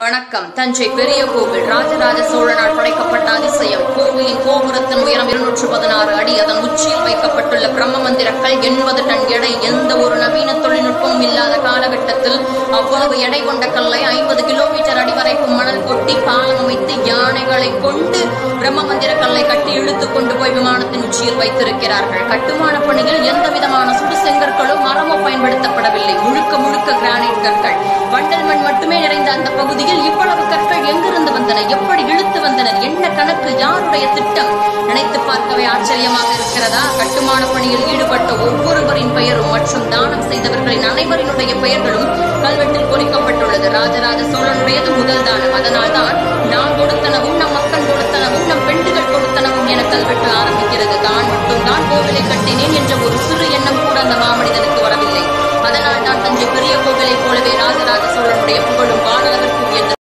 வணக்கம் தஞ்சை பெரிய கோவில் ராஜராஜ சோழனால் படைக்கப்பட்ட அதிசயம் கோவிலின் கோபுரத்தின் உயரம் இருநூற்று பதினாறு அடி அதன் உச்சியில் வைக்கப்பட்டுள்ள பிரம்ம மந்திரக்கல் எண்பது டன் எடை எந்த ஒரு நவீன தொழில்நுட்பமும் இல்லாத காலகட்டத்தில் அவ்வளவு எடை கொண்ட கல்லை ஐம்பது கிலோமீட்டர் அடி வரைக்கும் மணல் கொட்டி பாலம் அமைத்து யானைகளை கொண்டு பிரம்ம மந்திர கல்லை கட்டி இழுத்துக் கொண்டு போய் விமானத்தின் உச்சியில் வைத்திருக்கிறார்கள் கட்டுமான பணியில் எந்த விதமான சுடு செங்கற்களோ மரமோ பயன்படுத்தப்படவில்லை முழுக்க முழுக்க கிரானைட் கற்கள் வண்டல் மண் மட்டுமே நிறைந்த அந்த பகுதியில் இவ்வளவு கற்கள் எங்கிருந்து வந்தன எப்படி இழுத்து வந்தனர் என்ன கணக்கு யாருடைய திட்டம் நினைத்து பார்க்கவே ஆச்சரியமாக இருக்கிறதா கட்டுமான பணியில் ஈடுபட்ட ஒவ்வொருவரின் பெயரும் மற்றும் தானம் செய்தவர்களின் அனைவரினுடைய பெயர்களும் கல்வெட்டில் பொறிக்கப்பட்டுள்ளது ராஜராஜ சோழனுடையது முதல் தானம் அதனால்தான் நான் கொடுத்தனவும் நம் மக்கள் கொடுத்தனவும் நம் பெண்டுகள் கொடுத்தனவும் என கல்வெட்டு ஆரம்பிக்கிறது தான் மட்டும் தான் கோவிலை கட்டினேன் என்ற